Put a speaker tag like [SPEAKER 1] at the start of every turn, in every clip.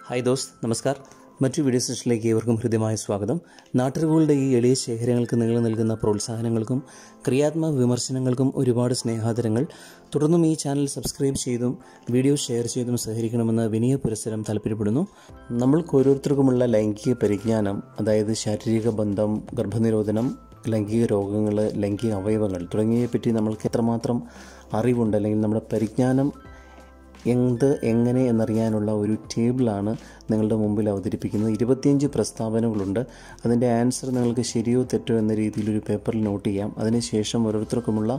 [SPEAKER 1] hi ദോസ്ത് നമസ്കാർ മറ്റു video സെഷനിലേക്ക് ഏവർക്കും ഹൃദ്യമായ സ്വാഗതം നാട്ടറിവുകളുടെ ഈ എളിയ ശേഖരങ്ങൾക്ക് നിങ്ങൾ നൽകുന്ന പ്രോത്സാഹനങ്ങൾക്കും ക്രിയാത്മക വിമർശനങ്ങൾക്കും ഒരുപാട് സ്നേഹാദരങ്ങൾ തുടർന്നും ഈ ചാനൽ സബ്സ്ക്രൈബ് ചെയ്തും വീഡിയോ ഷെയർ ചെയ്തും സഹകരിക്കണമെന്ന് വിനയ പുരസ്സരം താല്പര്യപ്പെടുന്നു നമ്മൾക്ക് ഓരോരുത്തർക്കുമുള്ള ലൈംഗിക പരിജ്ഞാനം അതായത് ശാരീരിക ബന്ധം ഗർഭനിരോധനം ലൈംഗിക രോഗങ്ങൾ ലൈംഗിക അവയവങ്ങൾ തുടങ്ങിയവയെ പറ്റി നമ്മൾക്ക് എത്രമാത്രം അറിവുണ്ട് അല്ലെങ്കിൽ നമ്മുടെ പരിജ്ഞാനം എന്ത് എങ്ങനെ എന്നറിയാനുള്ള ഒരു ടേബിളാണ് നിങ്ങളുടെ മുമ്പിൽ അവതരിപ്പിക്കുന്നത് ഇരുപത്തിയഞ്ച് പ്രസ്താവനകളുണ്ട് അതിൻ്റെ ആൻസർ നിങ്ങൾക്ക് ശരിയോ തെറ്റോ എന്ന രീതിയിൽ ഒരു പേപ്പറിൽ നോട്ട് ചെയ്യാം അതിനുശേഷം ഓരോരുത്തർക്കുമുള്ള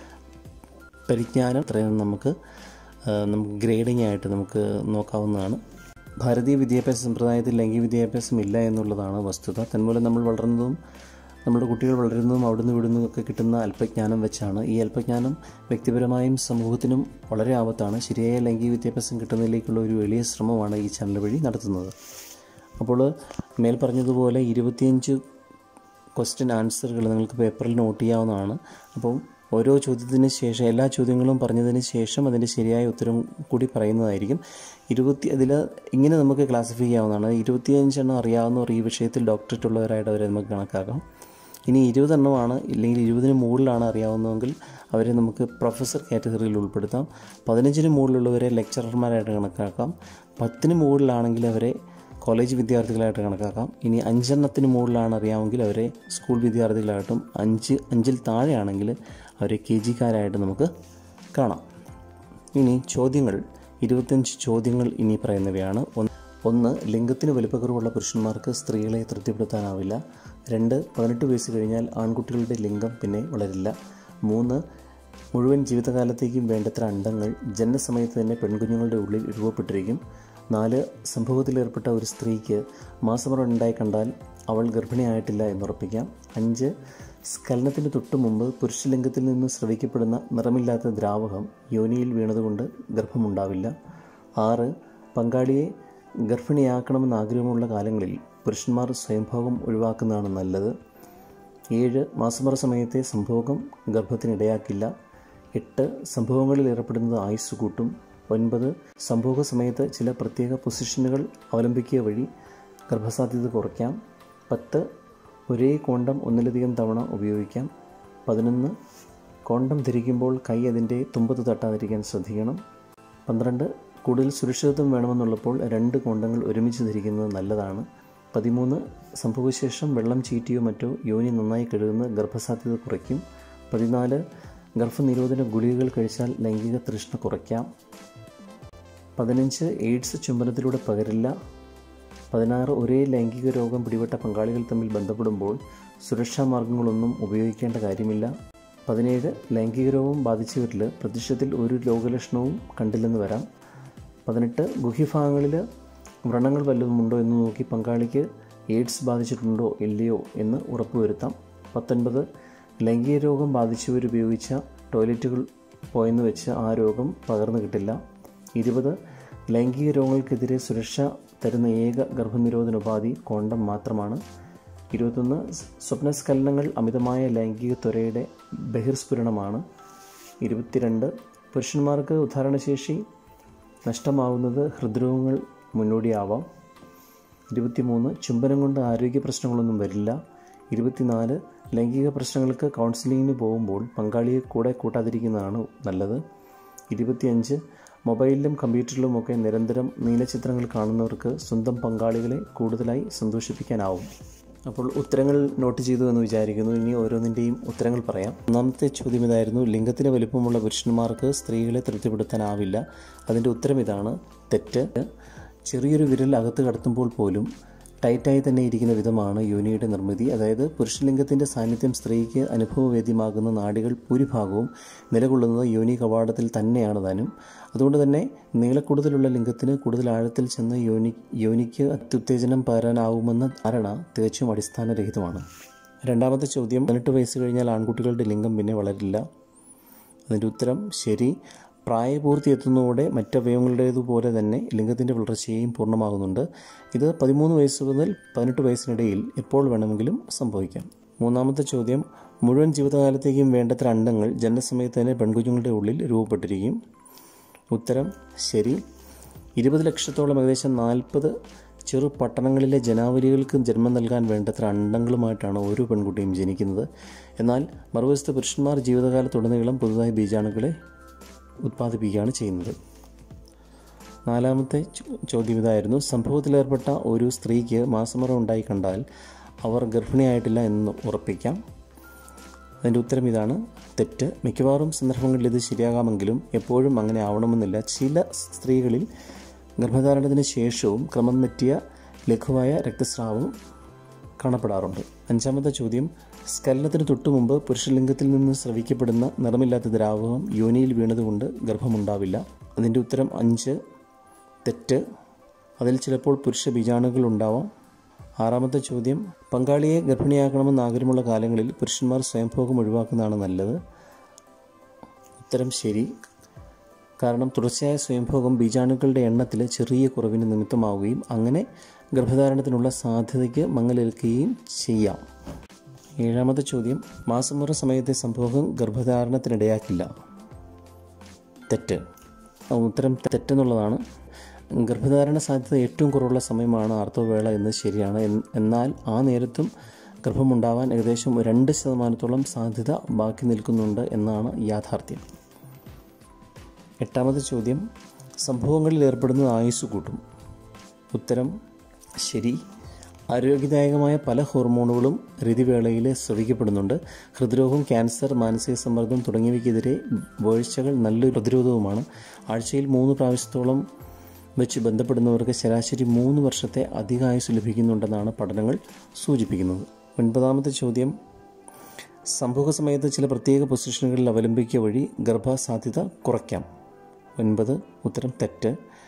[SPEAKER 1] പരിജ്ഞാനം അത്രയും നമുക്ക് ആ, നമുക്ക് ഗ്രേഡിംഗ് ആയിട്ട് നമുക്ക് നോക്കാവുന്നതാണ് ഭാരതീയ വിദ്യാഭ്യാസ സമ്പ്രദായത്തിൽ ലൈംഗിക വിദ്യാഭ്യാസം ഇല്ല എന്നുള്ളതാണ് വസ്തുത തന്മൂലം നമ്മൾ വളർന്നതും നമ്മുടെ കുട്ടികൾ വളരുന്നതും അവിടുന്ന് ഇവിടുന്നും ഒക്കെ കിട്ടുന്ന അല്പജ്ഞാനം വെച്ചാണ് ഈ അല്പജ്ഞാനം വ്യക്തിപരമായും സമൂഹത്തിനും വളരെ ആപത്താണ് ശരിയായ ലൈംഗിക വിദ്യാഭ്യാസം കിട്ടുന്നതിലേക്കുള്ള ഒരു വലിയ ശ്രമമാണ് ഈ ചാനൽ വഴി നടത്തുന്നത് അപ്പോൾ മേൽ പറഞ്ഞതുപോലെ ഇരുപത്തിയഞ്ച് ക്വസ്റ്റ്യൻ ആൻസറുകൾ നിങ്ങൾക്ക് പേപ്പറിൽ നോട്ട് ചെയ്യാവുന്നതാണ് അപ്പം ഓരോ ചോദ്യത്തിന് ശേഷം എല്ലാ ചോദ്യങ്ങളും പറഞ്ഞതിന് ശേഷം അതിൻ്റെ ശരിയായ ഉത്തരം കൂടി പറയുന്നതായിരിക്കും ഇരുപത്തി അതിൽ ഇങ്ങനെ നമുക്ക് ക്ലാസിഫൈ ചെയ്യാവുന്നതാണ് ഇരുപത്തിയഞ്ചെണ്ണം അറിയാവുന്നവർ ഈ വിഷയത്തിൽ ഡോക്ടറേറ്റ് ഉള്ളവരായിട്ട് അവരെ നമുക്ക് കണക്കാക്കാം ഇനി ഇരുപതെണ്ണമാണ് ഇല്ലെങ്കിൽ ഇരുപതിന് മുകളിലാണ് അറിയാവുന്നതെങ്കിൽ അവരെ നമുക്ക് പ്രൊഫസർ കാറ്റഗറിയിൽ ഉൾപ്പെടുത്താം പതിനഞ്ചിന് മുകളിലുള്ളവരെ ലെക്ചറർമാരായിട്ട് കണക്കാക്കാം പത്തിന് മുകളിലാണെങ്കിൽ അവരെ കോളേജ് വിദ്യാർത്ഥികളായിട്ട് കണക്കാക്കാം ഇനി അഞ്ചെണ്ണത്തിന് മുകളിലാണ് അറിയാമെങ്കിൽ അവരെ സ്കൂൾ വിദ്യാർത്ഥികളായിട്ടും അഞ്ച് അഞ്ചിൽ താഴെയാണെങ്കിൽ അവരെ കെ ജിക്കാരായിട്ട് നമുക്ക് കാണാം ഇനി ചോദ്യങ്ങൾ ഇരുപത്തഞ്ച് ചോദ്യങ്ങൾ ഇനി പറയുന്നവയാണ് ഒന്ന് ഒന്ന് ലിംഗത്തിന് വലിപ്പക്കുറവുള്ള പുരുഷന്മാർക്ക് സ്ത്രീകളെ തൃപ്തിപ്പെടുത്താനാവില്ല രണ്ട് പതിനെട്ട് വയസ്സ് കഴിഞ്ഞാൽ ആൺകുട്ടികളുടെ ലിംഗം പിന്നെ വളരില്ല മൂന്ന് മുഴുവൻ ജീവിതകാലത്തേക്കും വേണ്ടത്ര അണ്ടങ്ങൾ ജനനസമയത്ത് തന്നെ പെൺകുഞ്ഞുങ്ങളുടെ ഉള്ളിൽ രൂപപ്പെട്ടിരിക്കും നാല് സംഭവത്തിലേർപ്പെട്ട ഒരു സ്ത്രീക്ക് മാസമുറ ഉണ്ടായി കണ്ടാൽ അവൾ ഗർഭിണിയായിട്ടില്ല എന്നുറപ്പിക്കാം അഞ്ച് സ്ഖലനത്തിന് തൊട്ടു മുമ്പ് പുരുഷലിംഗത്തിൽ നിന്ന് സ്രവിക്കപ്പെടുന്ന നിറമില്ലാത്ത ദ്രാവകം യോനിയിൽ വീണതുകൊണ്ട് ഗർഭമുണ്ടാവില്ല ആറ് പങ്കാളിയെ ഗർഭിണിയാക്കണമെന്ന് ആഗ്രഹമുള്ള കാലങ്ങളിൽ പുരുഷന്മാർ സ്വയംഭോഗം ഒഴിവാക്കുന്നതാണ് നല്ലത് ഏഴ് മാസമുറ സമയത്തെ സംഭോഗം ഗർഭത്തിനിടയാക്കില്ല എട്ട് സംഭവങ്ങളിൽ ഏർപ്പെടുന്നത് ആയുസ് കൂട്ടും ഒൻപത് സംഭോഗ സമയത്ത് ചില പ്രത്യേക പൊസിഷനുകൾ അവലംബിക്കുക വഴി ഗർഭസാധ്യത കുറയ്ക്കാം പത്ത് ഒരേ കോണ്ടം ഒന്നിലധികം തവണ ഉപയോഗിക്കാം പതിനൊന്ന് കോണ്ടം ധരിക്കുമ്പോൾ കൈ അതിൻ്റെ തുമ്പത്ത് തട്ടാതിരിക്കാൻ ശ്രദ്ധിക്കണം പന്ത്രണ്ട് കൂടുതൽ സുരക്ഷിതത്വം വേണമെന്നുള്ളപ്പോൾ രണ്ട് കോണ്ടങ്ങൾ ഒരുമിച്ച് ധരിക്കുന്നത് നല്ലതാണ് പതിമൂന്ന് സംഭവശേഷം വെള്ളം ചീറ്റിയോ മറ്റോ യോനി നന്നായി കഴുകുന്നത് ഗർഭസാധ്യത കുറയ്ക്കും പതിനാല് ഗർഭനിരോധന ഗുളികകൾ കഴിച്ചാൽ ലൈംഗിക തൃഷ്ണ കുറയ്ക്കാം പതിനഞ്ച് എയ്ഡ്സ് ചുംബനത്തിലൂടെ പകരില്ല പതിനാറ് ഒരേ ലൈംഗിക രോഗം പിടിപെട്ട പങ്കാളികൾ തമ്മിൽ ബന്ധപ്പെടുമ്പോൾ സുരക്ഷാ മാർഗങ്ങളൊന്നും ഉപയോഗിക്കേണ്ട കാര്യമില്ല പതിനേഴ് ലൈംഗിക രോഗം ബാധിച്ചവരിൽ പ്രത്യക്ഷത്തിൽ ഒരു രോഗലക്ഷണവും കണ്ടില്ലെന്ന് വരാം പതിനെട്ട് ഗുഹ്യഭാഗങ്ങളിൽ വ്രണങ്ങൾ വല്ലതും ഉണ്ടോ എന്ന് നോക്കി പങ്കാളിക്ക് എയ്ഡ്സ് ബാധിച്ചിട്ടുണ്ടോ ഇല്ലയോ എന്ന് ഉറപ്പുവരുത്താം പത്തൊൻപത് ലൈംഗിക രോഗം ബാധിച്ചവരുപയോഗിച്ച ടോയ്ലറ്റുകൾ പോയെന്ന് വെച്ച് ആ രോഗം പകർന്നു കിട്ടില്ല ഇരുപത് ലൈംഗിക രോഗങ്ങൾക്കെതിരെ സുരക്ഷ തരുന്ന ഏക ഗർഭനിരോധന ഉപാധി കോണ്ടം മാത്രമാണ് ഇരുപത്തൊന്ന് സ്വപ്നസ്ഖലനങ്ങൾ അമിതമായ ലൈംഗിക ത്വരയുടെ ബഹിർസ്ഫുരണമാണ് ഇരുപത്തിരണ്ട് പുരുഷന്മാർക്ക് ഉദാഹരണശേഷി നഷ്ടമാവുന്നത് ഹൃദ്രോഗങ്ങൾ മുന്നോടിയാവാം ഇരുപത്തിമൂന്ന് ചുംബനം കൊണ്ട് ആരോഗ്യ പ്രശ്നങ്ങളൊന്നും വരില്ല ഇരുപത്തിനാല് ലൈംഗിക പ്രശ്നങ്ങൾക്ക് കൗൺസിലിങ്ങിന് പോകുമ്പോൾ പങ്കാളിയെ കൂടെ കൂട്ടാതിരിക്കുന്നതാണ് നല്ലത് ഇരുപത്തിയഞ്ച് മൊബൈലിലും കമ്പ്യൂട്ടറിലുമൊക്കെ നിരന്തരം നീലചിത്രങ്ങൾ കാണുന്നവർക്ക് സ്വന്തം പങ്കാളികളെ കൂടുതലായി സന്തോഷിപ്പിക്കാനാവും അപ്പോൾ ഉത്തരങ്ങൾ നോട്ട് ചെയ്തു എന്ന് വിചാരിക്കുന്നു ഇനി ഓരോന്നിൻ്റെയും ഉത്തരങ്ങൾ പറയാം ഒന്നാമത്തെ ചോദ്യം ഇതായിരുന്നു ലിംഗത്തിന് വലിപ്പമുള്ള പുരുഷന്മാർക്ക് സ്ത്രീകളെ തൃപ്തിപ്പെടുത്താനാവില്ല അതിൻ്റെ ഉത്തരം ഇതാണ് തെറ്റ് ചെറിയൊരു വിരൽ അകത്ത് കടത്തുമ്പോൾ പോലും ടൈറ്റായി തന്നെ ഇരിക്കുന്ന വിധമാണ് യോനിയുടെ നിർമ്മിതി അതായത് പുരുഷലിംഗത്തിൻ്റെ സാന്നിധ്യം സ്ത്രീക്ക് അനുഭവവേദ്യമാകുന്ന നാടികൾ ഭൂരിഭാഗവും നിലകൊള്ളുന്നത് യോനി കവാടത്തിൽ തന്നെയാണ് താനും അതുകൊണ്ട് തന്നെ നീളക്കൂടുതലുള്ള ലിംഗത്തിന് കൂടുതൽ ആഴത്തിൽ ചെന്ന് യോനി യോനിക്ക് അത്യുത്തേജനം പകരാനാവുമെന്ന ധാരണ തികച്ചും അടിസ്ഥാനരഹിതമാണ് രണ്ടാമത്തെ ചോദ്യം പതിനെട്ട് വയസ്സ് കഴിഞ്ഞാൽ ആൺകുട്ടികളുടെ ലിംഗം പിന്നെ വളരില്ല അതിൻ്റെ ഉത്തരം ശരി പ്രായപൂർത്തി എത്തുന്നതോടെ മറ്റവയവങ്ങളുടേതുപോലെ തന്നെ ലിംഗത്തിൻ്റെ വളർച്ചയും പൂർണ്ണമാകുന്നുണ്ട് ഇത് പതിമൂന്ന് വയസ്സ് മുതൽ പതിനെട്ട് വയസ്സിനിടയിൽ എപ്പോൾ വേണമെങ്കിലും സംഭവിക്കാം മൂന്നാമത്തെ ചോദ്യം മുഴുവൻ ജീവിതകാലത്തേക്കും വേണ്ടത്ര അണ്ടങ്ങൾ ജനനസമയത്ത് തന്നെ പെൺകുഞ്ഞുങ്ങളുടെ ഉള്ളിൽ രൂപപ്പെട്ടിരിക്കും ഉത്തരം ശരി ഇരുപത് ലക്ഷത്തോളം ഏകദേശം നാൽപ്പത് ചെറു പട്ടണങ്ങളിലെ ജനാവലികൾക്ക് ജന്മം നൽകാൻ വേണ്ടത്ര അണ്ടങ്ങളുമായിട്ടാണ് ഓരോ പെൺകുട്ടിയും ജനിക്കുന്നത് എന്നാൽ മറുവശത്ത് പുരുഷന്മാർ ജീവിതകാലത്തുടനീളം പുതുതായി ബീജാണുക്കളെ ഉത്പാദിപ്പിക്കുകയാണ് ചെയ്യുന്നത് നാലാമത്തെ ചോ- ചോദ്യം ഇതായിരുന്നു സംഭവത്തിലേർപ്പെട്ട ഒരു സ്ത്രീക്ക് മാസമുറ ഉണ്ടായി കണ്ടാൽ അവർ ഗർഭിണിയായിട്ടില്ല എന്ന് ഉറപ്പിക്കാം അതിൻ്റെ ഉത്തരം ഇതാണ് തെറ്റ് മിക്കവാറും സന്ദർഭങ്ങളിൽ ഇത് ശരിയാകാമെങ്കിലും എപ്പോഴും അങ്ങനെ ആവണമെന്നില്ല ചില സ്ത്രീകളിൽ ഗർഭധാരണത്തിന് ശേഷവും ക്രമം തെറ്റിയ ലഘുവായ രക്തസ്രാവം കാണപ്പെടാറുണ്ട് അഞ്ചാമത്തെ ചോദ്യം സ്കലനത്തിന് തൊട്ടു മുമ്പ് പുരുഷലിംഗത്തിൽ നിന്ന് സ്രവിക്കപ്പെടുന്ന നിറമില്ലാത്ത ദ്രാവകം യോനിയിൽ വീണതുകൊണ്ട് ഗർഭമുണ്ടാവില്ല അതിൻ്റെ ഉത്തരം അഞ്ച് തെറ്റ് അതിൽ ചിലപ്പോൾ പുരുഷ ബീജാണുക്കൾ ഉണ്ടാവാം ആറാമത്തെ ചോദ്യം പങ്കാളിയെ ഗർഭിണിയാക്കണമെന്ന് ആഗ്രഹമുള്ള കാലങ്ങളിൽ പുരുഷന്മാർ സ്വയംഭോഗം ഒഴിവാക്കുന്നതാണ് നല്ലത് ഉത്തരം ശരി കാരണം തുടർച്ചയായ സ്വയംഭോഗം ബീജാണുക്കളുടെ എണ്ണത്തിൽ ചെറിയ കുറവിന് നിമിത്തമാവുകയും അങ്ങനെ ഗർഭധാരണത്തിനുള്ള സാധ്യതയ്ക്ക് മങ്ങലേൽക്കുകയും ചെയ്യാം ഏഴാമത്തെ ചോദ്യം മാസമുറ സമയത്തെ സംഭോഗം ഗർഭധാരണത്തിനിടയാക്കില്ല തെറ്റ് ആ ഉത്തരം തെറ്റെന്നുള്ളതാണ് ഗർഭധാരണ സാധ്യത ഏറ്റവും കുറവുള്ള സമയമാണ് ആർത്തവവേള എന്ന് ശരിയാണ് എൻ- എന്നാൽ ആ നേരത്തും ഗർഭമുണ്ടാവാൻ ഏകദേശം രണ്ട് ശതമാനത്തോളം സാധ്യത ബാക്കി നിൽക്കുന്നുണ്ട് എന്നാണ് യാഥാർത്ഥ്യം എട്ടാമത്തെ ചോദ്യം സംഭവങ്ങളിൽ ഏർപ്പെടുന്നത് ആയുസ് കൂട്ടും ഉത്തരം ശരി ആരോഗ്യദായകമായ പല ഹോർമോണുകളും ഋതുവേളയിൽ സ്രവിക്കപ്പെടുന്നുണ്ട് ഹൃദ്രോഗം ക്യാൻസർ മാനസിക സമ്മർദ്ദം തുടങ്ങിയവയ്ക്കെതിരെ വീഴ്ചകൾ നല്ലൊരു പ്രതിരോധവുമാണ് ആഴ്ചയിൽ മൂന്ന് പ്രാവശ്യത്തോളം വെച്ച് ബന്ധപ്പെടുന്നവർക്ക് ശരാശരി മൂന്ന് വർഷത്തെ അധികായുസ് ലഭിക്കുന്നുണ്ടെന്നാണ് പഠനങ്ങൾ സൂചിപ്പിക്കുന്നത് ഒൻപതാമത്തെ ചോദ്യം സംഭവ സമയത്ത് ചില പ്രത്യേക പൊസിഷനുകളിൽ അവലംബിക്കുക വഴി ഗർഭസാധ്യത കുറയ്ക്കാം ഒൻപത് ഉത്തരം തെറ്റ്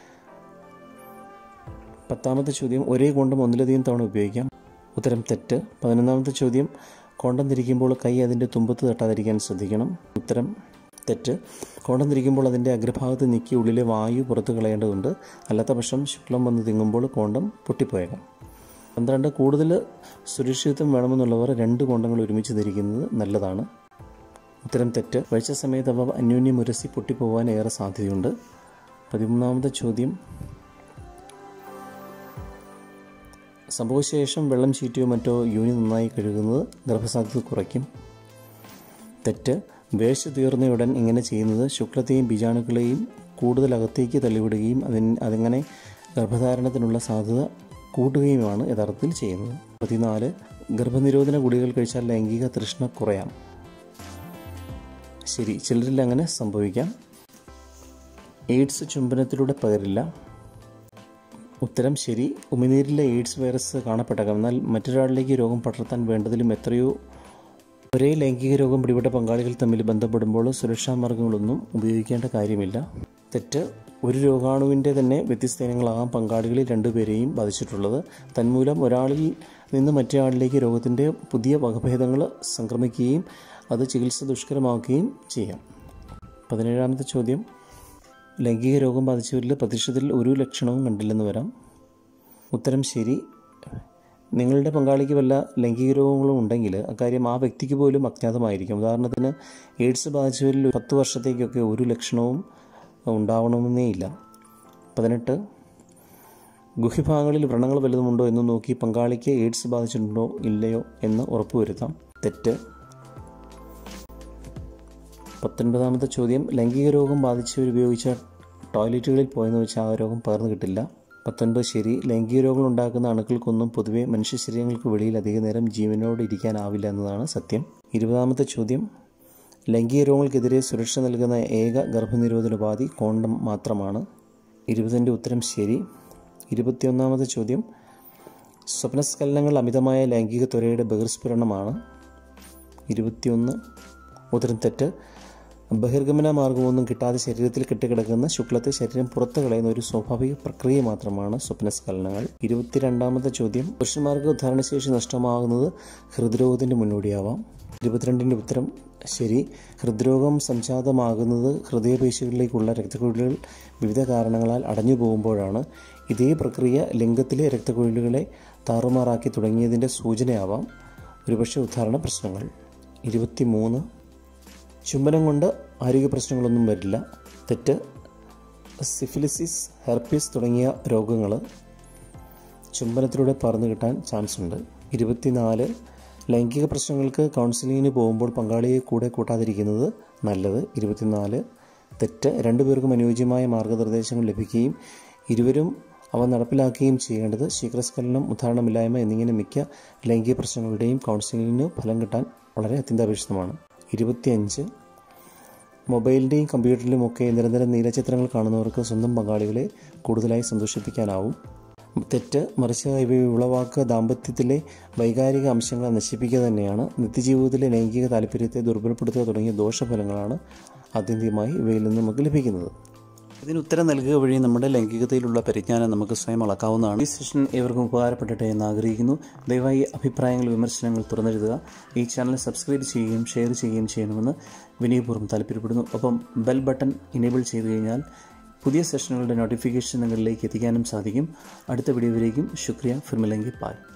[SPEAKER 1] പത്താമത്തെ ചോദ്യം ഒരേ കോണ്ടം ഒന്നിലധികം തവണ ഉപയോഗിക്കാം ഉത്തരം തെറ്റ് പതിനൊന്നാമത്തെ ചോദ്യം കോണ്ടം തിരിക്കുമ്പോൾ കൈ അതിൻ്റെ തുമ്പത്ത് തട്ടാതിരിക്കാൻ ശ്രദ്ധിക്കണം ഉത്തരം തെറ്റ് കോണ്ടം തിരിക്കുമ്പോൾ അതിൻ്റെ അഗ്രഭാഗത്ത് നീക്കി ഉള്ളിലെ വായു പുറത്ത് കളയേണ്ടതുണ്ട് അല്ലാത്ത പക്ഷം ശുക്ലം വന്ന് തിങ്ങുമ്പോൾ കോണ്ടം പൊട്ടിപ്പോയേക്കാം പന്ത്രണ്ട് കൂടുതൽ സുരക്ഷിതത്വം വേണമെന്നുള്ളവർ രണ്ട് കോണ്ടങ്ങൾ ഒരുമിച്ച് ധരിക്കുന്നത് നല്ലതാണ് ഉത്തരം തെറ്റ് വഴിച്ച സമയത്ത് അവ അന്യോന്യം ഉരസി പൊട്ടിപ്പോവാൻ ഏറെ സാധ്യതയുണ്ട് പതിമൂന്നാമത്തെ ചോദ്യം സംഭവശേഷം വെള്ളം ചീറ്റിയോ മറ്റോ യൂനി നന്നായി കഴുകുന്നത് ഗർഭസാധ്യത കുറയ്ക്കും തെറ്റ് വേഴ്ച തീർന്നയുടൻ ഇങ്ങനെ ചെയ്യുന്നത് ശുക്ലത്തെയും ബീജാണുക്കളെയും കൂടുതൽ അകത്തേക്ക് തള്ളിവിടുകയും അതിന് അതിങ്ങനെ ഗർഭധാരണത്തിനുള്ള സാധ്യത കൂട്ടുകയുമാണ് യഥാർത്ഥത്തിൽ ചെയ്യുന്നത് പതിനാല് ഗർഭനിരോധന ഗുളികൾ കഴിച്ചാൽ ലൈംഗിക തൃഷ്ണ കുറയാം ശരി ചിലരിൽ അങ്ങനെ സംഭവിക്കാം എയ്ഡ്സ് ചുംബനത്തിലൂടെ പകരില്ല ഉത്തരം ശരി ഉമിനീരിലെ എയ്ഡ്സ് വൈറസ് കാണപ്പെട്ടേക്കാം എന്നാൽ മറ്റൊരാളിലേക്ക് രോഗം പടർത്താൻ വേണ്ടതിലും എത്രയോ ഒരേ ലൈംഗിക രോഗം പിടിപെട്ട പങ്കാളികൾ തമ്മിൽ ബന്ധപ്പെടുമ്പോൾ സുരക്ഷാ മാർഗങ്ങളൊന്നും ഉപയോഗിക്കേണ്ട കാര്യമില്ല തെറ്റ് ഒരു രോഗാണുവിൻ്റെ തന്നെ വ്യത്യസ്ത ഇനങ്ങളാകാം പങ്കാളികളിൽ രണ്ടുപേരെയും ബാധിച്ചിട്ടുള്ളത് തന്മൂലം ഒരാളിൽ നിന്ന് മറ്റേയാളിലേക്ക് രോഗത്തിൻ്റെ പുതിയ വകഭേദങ്ങൾ സംക്രമിക്കുകയും അത് ചികിത്സ ദുഷ്കരമാക്കുകയും ചെയ്യാം പതിനേഴാമത്തെ ചോദ്യം ലൈംഗിക രോഗം ബാധിച്ചവരിൽ പ്രത്യക്ഷത്തിൽ ഒരു ലക്ഷണവും കണ്ടില്ലെന്ന് വരാം ഉത്തരം ശരി നിങ്ങളുടെ പങ്കാളിക്ക് വല്ല ലൈംഗിക രോഗങ്ങളും ഉണ്ടെങ്കിൽ അക്കാര്യം ആ വ്യക്തിക്ക് പോലും അജ്ഞാതമായിരിക്കും ഉദാഹരണത്തിന് എയ്ഡ്സ് ബാധിച്ചവരിൽ ഒരു പത്ത് വർഷത്തേക്കൊക്കെ ഒരു ലക്ഷണവും ഉണ്ടാവണമെന്നേ ഇല്ല പതിനെട്ട് ഗുഹ്യഭാഗങ്ങളിൽ വ്രണങ്ങൾ വല്ലതുമുണ്ടോ എന്ന് നോക്കി പങ്കാളിക്ക് എയ്ഡ്സ് ബാധിച്ചിട്ടുണ്ടോ ഇല്ലയോ എന്ന് ഉറപ്പുവരുത്താം തെറ്റ് പത്തൊൻപതാമത്തെ ചോദ്യം ലൈംഗിക രോഗം ബാധിച്ചവർ ഉപയോഗിച്ച ടോയ്ലറ്റുകളിൽ പോയെന്ന് വെച്ചാൽ ആ രോഗം പകർന്നു കിട്ടില്ല പത്തൊൻപത് ശരി ലൈംഗിക രോഗങ്ങൾ ഉണ്ടാക്കുന്ന അണുക്കൾക്കൊന്നും പൊതുവെ മനുഷ്യ ശരീരങ്ങൾക്ക് വെളിയിൽ അധിക നേരം ജീവനോട് ഇരിക്കാനാവില്ല എന്നതാണ് സത്യം ഇരുപതാമത്തെ ചോദ്യം ലൈംഗിക രോഗങ്ങൾക്കെതിരെ സുരക്ഷ നൽകുന്ന ഏക ഗർഭനിരോധന ഉപാധി കോണ്ടം മാത്രമാണ് ഇരുപതിൻ്റെ ഉത്തരം ശരി ഇരുപത്തിയൊന്നാമത്തെ ചോദ്യം സ്വപ്നസ്ഖലനങ്ങൾ അമിതമായ ലൈംഗിക ത്വരയുടെ ബഹിർസ്ഫുരണമാണ് ഇരുപത്തിയൊന്ന് ഉത്തരം തെറ്റ് ബഹിർഗമന മാർഗമൊന്നും കിട്ടാതെ ശരീരത്തിൽ കെട്ടിക്കിടക്കുന്ന ശുക്ലത്തെ ശരീരം പുറത്തു കളയുന്ന ഒരു സ്വാഭാവിക പ്രക്രിയ മാത്രമാണ് സ്വപ്നസ്ഖലനങ്ങൾ ഇരുപത്തിരണ്ടാമത്തെ ചോദ്യം പുരുഷന്മാർക്ക് ധാരണശേഷി നഷ്ടമാകുന്നത് ഹൃദ്രോഗത്തിൻ്റെ മുന്നോടിയാവാം ഇരുപത്തിരണ്ടിൻ്റെ ഉത്തരം ശരി ഹൃദ്രോഗം സംജാതമാകുന്നത് ഹൃദയപേശികളിലേക്കുള്ള രക്തക്കുഴലുകൾ വിവിധ കാരണങ്ങളാൽ അടഞ്ഞു പോകുമ്പോഴാണ് ഇതേ പ്രക്രിയ ലിംഗത്തിലെ രക്തക്കുഴലുകളെ താറുമാറാക്കി തുടങ്ങിയതിൻ്റെ സൂചനയാവാം ഒരുപക്ഷെ ഉദാഹരണ പ്രശ്നങ്ങൾ ഇരുപത്തിമൂന്ന് ചുംബനം കൊണ്ട് ആരോഗ്യ പ്രശ്നങ്ങളൊന്നും വരില്ല തെറ്റ് സിഫിലിസിസ് ഹെർപ്പിസ് തുടങ്ങിയ രോഗങ്ങൾ ചുംബനത്തിലൂടെ പറന്നു കിട്ടാൻ ചാൻസ് ഉണ്ട് ഇരുപത്തിനാല് ലൈംഗിക പ്രശ്നങ്ങൾക്ക് കൗൺസിലിങ്ങിന് പോകുമ്പോൾ പങ്കാളിയെ കൂടെ കൂട്ടാതിരിക്കുന്നത് നല്ലത് ഇരുപത്തിനാല് തെറ്റ് രണ്ടുപേർക്കും അനുയോജ്യമായ മാർഗനിർദ്ദേശങ്ങൾ ലഭിക്കുകയും ഇരുവരും അവ നടപ്പിലാക്കുകയും ചെയ്യേണ്ടത് ശീഘ്രസ്ഖലനം ഉദാഹരണമില്ലായ്മ എന്നിങ്ങനെ മിക്ക ലൈംഗിക പ്രശ്നങ്ങളുടെയും കൗൺസിലിങ്ങിന് ഫലം കിട്ടാൻ വളരെ അത്യന്താപേക്ഷിതമാണ് ഇരുപത്തിയഞ്ച് മൊബൈലിൻ്റെയും കമ്പ്യൂട്ടറിലും ഒക്കെ നിരന്തരം നീലചിത്രങ്ങൾ കാണുന്നവർക്ക് സ്വന്തം പങ്കാളികളെ കൂടുതലായി സന്തോഷിപ്പിക്കാനാവും തെറ്റ് മറിച്ച് ഇവ ഉളവാക്കുക ദാമ്പത്യത്തിലെ വൈകാരിക അംശങ്ങളെ നശിപ്പിക്കുക തന്നെയാണ് നിത്യജീവിതത്തിലെ ലൈംഗിക താല്പര്യത്തെ ദുർബലപ്പെടുത്തുക തുടങ്ങിയ ദോഷഫലങ്ങളാണ് ആത്യന്തികമായി ഇവയിൽ നിന്ന് നമുക്ക് ലഭിക്കുന്നത് ഇതിന് ഉത്തരം നൽകുക വഴി നമ്മുടെ ലൈംഗികതയിലുള്ള പരിജ്ഞാനം നമുക്ക് സ്വയം അളക്കാവുന്നതാണ് ഈ സെഷൻ ഏവർക്കും ഉപകാരപ്പെടട്ടെ എന്ന് ആഗ്രഹിക്കുന്നു ദയവായി അഭിപ്രായങ്ങൾ വിമർശനങ്ങൾ തുറന്നെഴുതുക ഈ ചാനൽ സബ്സ്ക്രൈബ് ചെയ്യുകയും ഷെയർ ചെയ്യുകയും ചെയ്യണമെന്ന് വിനയപൂർവ്വം താല്പര്യപ്പെടുന്നു ഒപ്പം ബെൽ ബട്ടൺ ഇനേബിൾ ചെയ്തു കഴിഞ്ഞാൽ പുതിയ സെഷനുകളുടെ നോട്ടിഫിക്കേഷൻ നിങ്ങളിലേക്ക് എത്തിക്കാനും സാധിക്കും അടുത്ത വീഡിയോയിലേക്കും ശുക്രിയ ഫിർമിലെങ്കി പായ്